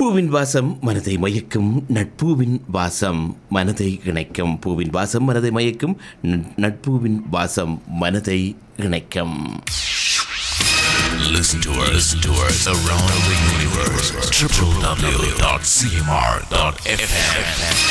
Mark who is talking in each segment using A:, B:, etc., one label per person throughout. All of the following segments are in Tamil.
A: பூவின் வாசம் மனதை மயக்கும் நட்பூவின் வாசம் மனதை இணைக்கும் பூவின் வாசம் மனதை மயக்கும் நட்- நட்பூவின் வாசம் மனதை இணைக்கும்
B: Listen to us, listen to us around the universe. www.cmr.fm.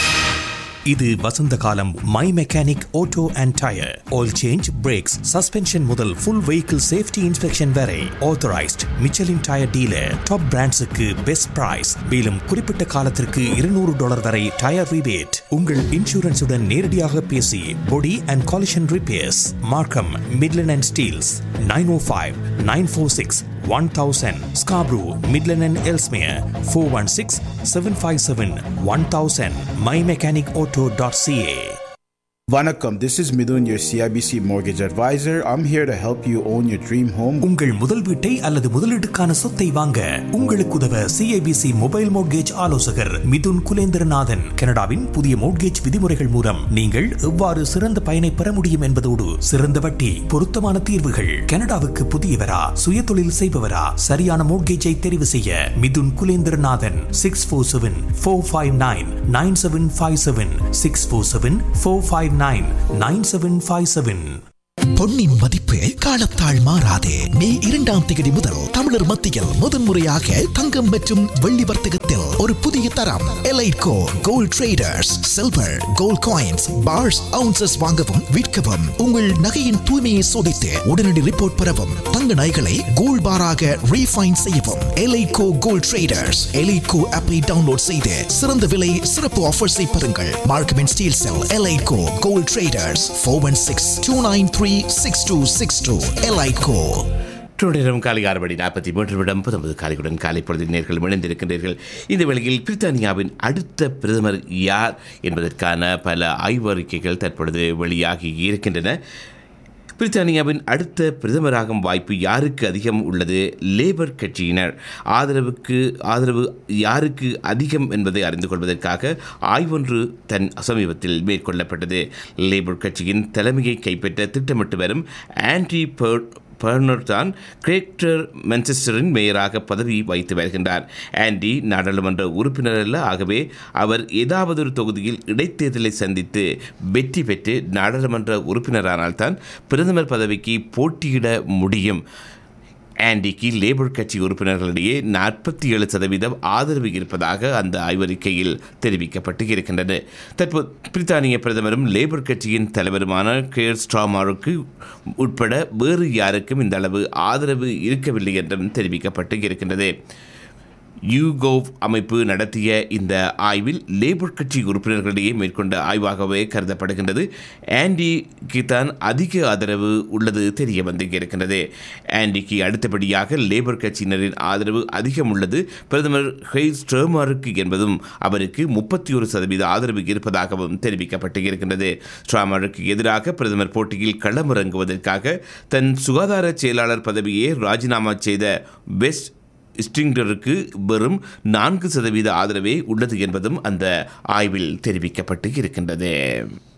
C: இது வசந்த காலம் My Mechanic Auto and tyre oil change brakes suspension முதல் ஃபுல் வெஹிக்கிள் சேஃப்டி இன்ஸ்பெக்ஷன் வரை authorised Michelin tyre dealer top பிராண்ட்ஸுக்கு பெஸ்ட் பிரைஸ் மேலும் குறிப்பிட்ட காலத்திற்கு இருநூறு டாலர் வரை டயர் ரிபேட் உங்கள் இன்சூரன்ஸுடன் நேரடியாக பேசி body and collision repairs Markham Midland and Steeles nine O five nine four six one thousand Scarborough Midland and Ellesmere four one six seven five seven one thousand My Mechanic Auto dot CA
D: Vanakkam, this is Midun, your CIBC mortgage advisor. I'm here to help you own your dream home.
C: உங்கள் முதல் வீட்டை அல்லது முதலீட்டுக்கான சொத்தை வாங்க உங்களுக்கு உதவ சிஐபிசி மொபைல் மோட்கேஜ் ஆலோசகர் மிதுன் குலேந்திரநாதன் கனடாவின் புதிய மோட்கேஜ் விதிமுறைகள் மூலம் நீங்கள் எவ்வாறு சிறந்த பயனை பெற முடியும் என்பதோடு சிறந்த வட்டி பொருத்தமான தீர்வுகள் கனடாவுக்கு புதியவரா சுய தொழில் செய்பவரா சரியான மோட்கேஜை தெரிவு செய்ய Mithun Kulendranathan six four seven four five nine nine seven five seven six four seven four five nine nine seven five seven
E: பொன்னின் மதிப்பு காலத்தால் மாறாதே மே இரண்டாம் தேதி முதல் தமிழர் மத்தியில் முதன்முறையாக தங்கம் மற்றும் வெள்ளி வர்த்தகத்தில் ஒரு புதிய தரம் Elitco Gold Traders silver gold coins bars ounces வாங்கவும் விற்கவும் உங்கள் நகையின் தூய்மையை சோதித்து உடனடி ரிப்போர்ட் பெறவும் தங்க நகைகளை கோல்ட் பாராக ரீஃபைன் செய்யவும் எலைட்கோ கோல்ட் ட்ரேடர்ஸ் எலைட்கோ ஆப்பை டவுன்லோட் செய்து சிறந்த விலை சிறப்பு ஆஃபர்ஸை பெறுங்கள் Markham and Steeles sell Elitco Gold Traders four one six two nine three six two six two Elitco
A: தொடரும் காலை ஆறு மணி நாற்பத்தி மூன்று நிமிடம் பத்தொன்பது காலையுடன் காலை பொழுது நேர்கள் இணைந்திருக்கின்றீர்கள் இந்த வேளையில் பிரித்தானியாவின் அடுத்த பிரதமர் யார் என்பதற்கான பல ஆய்வறிக்கைகள் தற்பொழுது வெளியாகி இருக்கின்றன பிரித்தானியாவின் அடுத்த பிரதமராகும் வாய்ப்பு யாருக்கு அதிகம் உள்ளது லேபர் கட்சியினர் ஆதரவுக்கு ஆதரவு யாருக்கு அதிகம் என்பதை அறிந்து கொள்வதற்காக ஆய்வொன்று தன் சமீபத்தில் மேற்கொள்ளப்பட்டது லேபர் கட்சியின் தலைமையை கைப்பற்ற திட்டமிட்டு வரும் ஆன்டி பெர் பர்னர் தான் கிரேக்டர் மான்செஸ்டரின் மேயராக பதவி வைத்து வருகின்றார் ஆண்டி நாடாளுமன்ற உறுப்பினர் அல்ல ஆகவே அவர் ஏதாவது ஒரு தொகுதியில் இடைத்தேர்தலை சந்தித்து வெற்றி பெற்று நாடாளுமன்ற உறுப்பினரானால்தான் பிரதமர் பதவிக்கு போட்டியிட முடியும் ஆண்டிக்கு லேபர் கட்சி உறுப்பினர்களிடையே நாற்பத்தி ஏழு சதவீதம் ஆதரவு இருப்பதாக அந்த ஆய்வறிக்கையில் தெரிவிக்கப்பட்டு இருக்கின்றது தற்போது பிரித்தானிய பிரதமரும் லேபர் கட்சியின் தலைவருமான கேர் ஸ்ட்ராமாருக்கு உட்பட வேறு யாருக்கும் இந்த அளவு ஆதரவு இருக்கவில்லை என்றும் தெரிவிக்கப்பட்டு இருக்கின்றது யூகோவ் அமைப்பு நடத்திய இந்த ஆய்வில் லேபர் கட்சி உறுப்பினர்களிடையே மேற்கொண்ட ஆய்வாகவே கருதப்படுகின்றது ஆண்டிக்கு தான் அதிக ஆதரவு உள்ளது தெரிய வந்து இருக்கின்றது ஆண்டிக்கு அடுத்தபடியாக லேபர் கட்சியினரின் ஆதரவு அதிகம் உள்ளது பிரதமர் ஹெய் ஸ்ட்ரோமாருக்கு என்பதும் அவருக்கு முப்பத்தி ஒரு சதவீத ஆதரவு இருப்பதாகவும் தெரிவிக்கப்பட்டு இருக்கின்றது ஸ்ட்ராமருக்கு எதிராக பிரதமர் போட்டியில் களமிறங்குவதற்காக தன் சுகாதார செயலாளர் பதவியை ராஜினாமா செய்த வெஸ்ட் ஸ்டிங்டருக்கு வெறும் நான்கு சதவீத ஆதரவே உள்ளது என்பதும் அந்த ஆய்வில் தெரிவிக்கப்பட்டு இருக்கின்றது